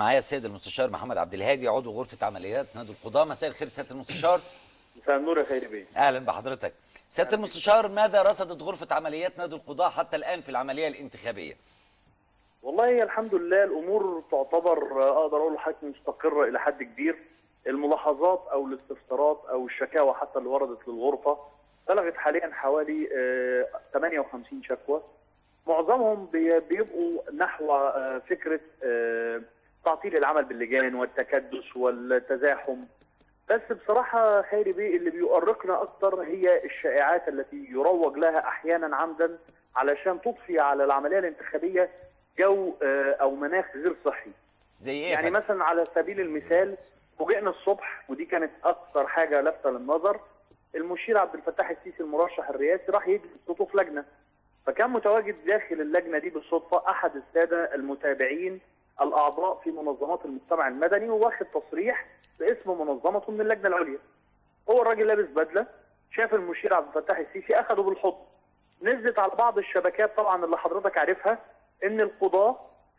معايا السيد المستشار محمد عبد الهادي عضو غرفه عمليات نادي القضاه مساء الخير سياده المستشار مساء النور يا خيري بيه اهلا بحضرتك سياده المستشار ماذا رصدت غرفه عمليات نادي القضاه حتى الان في العمليه الانتخابيه والله هي الحمد لله الامور تعتبر آه، اقدر اقول لحضرتك مستقره الى حد كبير الملاحظات او الاستفسارات او الشكاوى حتى اللي وردت للغرفه بلغت حاليا حوالي آه، 58 شكوى معظمهم بي- بيبقوا نحو آه، فكره آه، تعطيل العمل باللجان والتكدس والتزاحم بس بصراحة خيري بيه اللي بيؤرقنا أكتر هي الشائعات التي يروج لها أحيانا عمدا علشان تضفي على العملية الانتخابية جو آه، أو مناخ غير صحي زي ايه يا يعني فندم؟ مثلا على سبيل المثال فوجئنا الصبح ودي كانت أكثر حاجة لافتة للنظر المشير عبد الفتاح السيسي المرشح الرئاسي راح يجلس صوته في لجنة فكان متواجد داخل اللجنة دي بالصدفة أحد السادة المتابعين الأعضاء في منظمات المجتمع المدني وواخد تصريح باسم منظمته من اللجنة العليا هو الراجل لابس بدلة شاف المشير عبد الفتاح السيسي أخده بالحضن نزلت على بعض الشبكات طبعا اللي حضرتك عارفها ان القضاة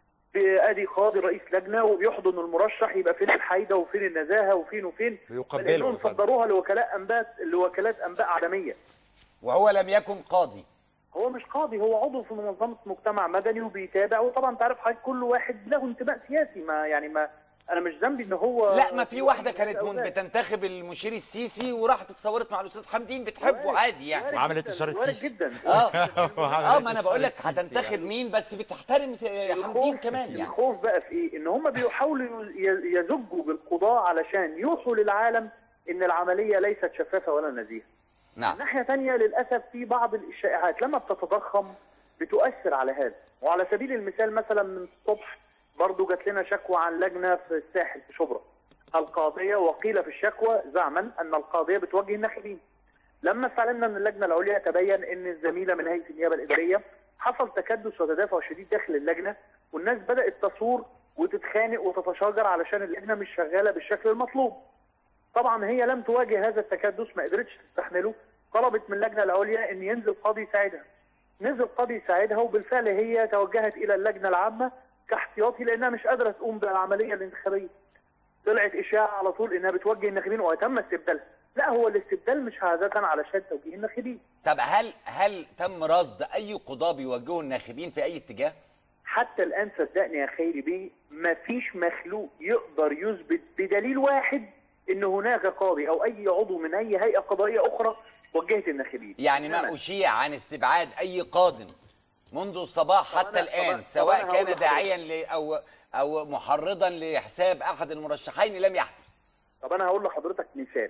ادي قاضي رئيس لجنه وبيحضن المرشح يبقى فين الحيده وفين النزاهه وفين وفين ويقبله بل إنهم يا فندم. صدروها لوكلاء انباء لوكالات انباء عالميه وهو لم يكن قاضي هو مش قاضي هو عضو في منظمه مجتمع مدني وبيتابع وطبعا انت عارف حضرتك كل واحد له انتماء سياسي ما يعني ما انا مش ذنبي ان هو لا ما في واحده كانت أو من لا. بتنتخب المشير السيسي وراحت اتصورت مع الاستاذ حمدين بتحبه وارد- عادي يعني وارد وعملت جداً، إشارة وارد سيسي. جدا اه اه ما انا بقول لك السيسي هتنتخب يعني. مين بس بتحترم س- حمدين كمان يعني الخوف بقى في ايه؟ ان هم بيحاولوا ي- يزجوا بالقضاء علشان يوحوا للعالم ان العمليه ليست شفافه ولا نزيهه. نعم ناحيه ثانيه للاسف في بعض الشائعات لما بتتضخم بتؤثر على هذا، وعلى سبيل المثال مثلا من الصبح برضو جات لنا شكوى عن لجنه في الساحل في شبرا. القاضيه وقيل في الشكوى زعما ان القاضيه بتوجه الناخبين. لما استعلمنا من اللجنه العليا تبين ان الزميله من هيئه النيابه الاداريه حصل تكدس وتدافع شديد داخل اللجنه والناس بدات تصور وتتخانق وتتشاجر علشان اللجنه مش شغاله بالشكل المطلوب. طبعا هي لم تواجه هذا التكدس ما قدرتش تستحمله طلبت من اللجنه العليا ان ينزل قاضي يساعدها. نزل قاضي يساعدها وبالفعل هي توجهت الى اللجنه العامه كاحتياطي لانها مش قادره تقوم بالعمليه الانتخابيه. طلعت اشاعه على طول انها بتوجه الناخبين وتم استبدالها. لا هو الاستبدال مش عاده علشان توجيه الناخبين. طب هل هل تم رصد اي قضاه بيوجهوا الناخبين في اي اتجاه؟ حتى الان صدقني يا خيري بيه مفيش مخلوق يقدر يثبت بدليل واحد ان هناك قاضي او اي عضو من اي هيئه قضائيه اخرى وجهت الناخبين يعني ما إنما اشيع عن استبعاد اي قادم منذ الصباح طب حتى أنا- الان طب- طب سواء أنا هقول كان لحضرتك. داعيا ل او او محرضا لحساب احد المرشحين لم يحدث طب انا هقول لحضرتك مثال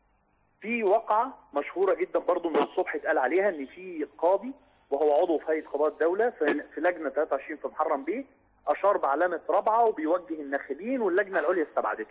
في واقعه مشهوره جدا برضو من الصبح اتقال عليها ان في قاضي وهو عضو في هيئه قضاء الدوله في في لجنه 23 في محرم بيه اشار بعلامه رابعه وبيوجه الناخبين واللجنه العليا استبعدته.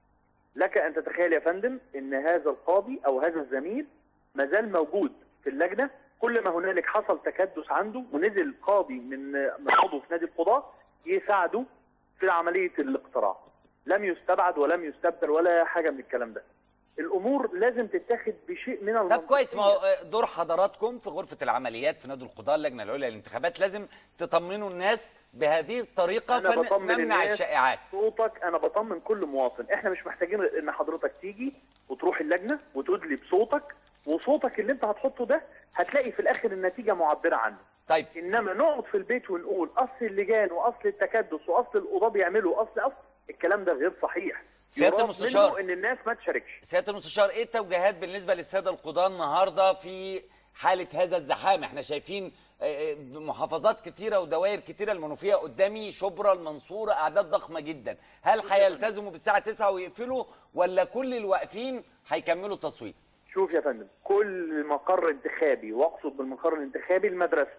لك ان تتخيل يا فندم ان هذا القاضي او هذا الزميل ما زال موجود في اللجنه كل ما هنالك حصل تكدس عنده ونزل قاضي من من عضو في نادي القضاه يساعده في عمليه الاقتراع. لم يستبعد ولم يستبدل ولا حاجه من الكلام ده. الامور لازم تتاخد بشيء من طب كويس ما المنطقية. هو دور حضراتكم في غرفه العمليات في نادي القضاه اللجنه العليا للانتخابات لازم تطمنوا الناس بهذه الطريقه انا بطمن فنمنع الناس الشائعات صوتك انا بطمن كل مواطن احنا مش محتاجين غير ان حضرتك تيجي وتروح اللجنه وتدلي بصوتك وصوتك اللي انت هتحطه ده هتلاقي في الاخر النتيجه معبره عنه طيب انما نقعد في البيت ونقول اصل اللجان واصل التكدس واصل القضاه بيعملوا اصل اصل الكلام ده غير صحيح سيادة يراد المستشار. منه ان الناس ما تشاركش سياده المستشار ايه التوجيهات بالنسبه للساده القضاه النهارده في حاله هذا الزحام احنا شايفين آه، آه، محافظات كتيره ودوائر كتيره المنوفيه قدامي شبرا المنصوره اعداد ضخمه جدا هل هيلتزموا بالساعه 9 ويقفلوا ولا كل الواقفين هيكملوا تصويت شوف يا فندم كل مقر انتخابي واقصد بالمقر الانتخابي المدرسه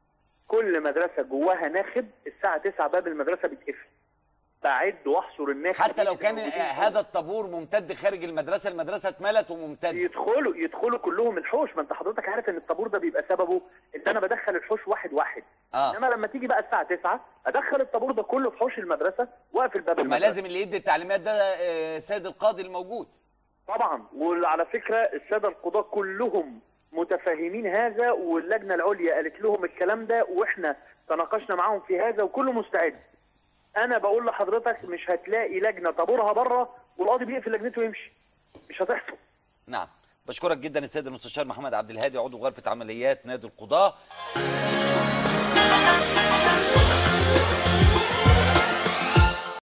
كل مدرسه جواها ناخب الساعه 9 باب المدرسه بيتقفل بعد واحصر الناخب حتى لو اللي كان موجودين آه، هذا الطابور ممتد خارج المدرسه المدرسه اتملت وممتد يدخلوا يدخلوا كلهم الحوش ما انت حضرتك عارف ان الطابور ده بيبقى سببه ان انا بدخل الحوش واحد واحد آه. انما لما تيجي بقى الساعه 9 ادخل الطابور ده كله في حوش المدرسه واقفل باب ما المدرسه لازم اللي يدي التعليمات ده آه، السيد القاضي الموجود طبعا وعلى فكره الساده القضاه كلهم متفاهمين هذا واللجنه العليا قالت لهم الكلام ده واحنا تناقشنا معاهم في هذا وكله مستعد انا بقول لحضرتك مش هتلاقي لجنه طابورها بره والقاضي بيقفل لجنته ويمشي مش هتحصل نعم بشكرك جدا السيد المستشار محمد عبد الهادي عضو غرفه عمليات نادي القضاه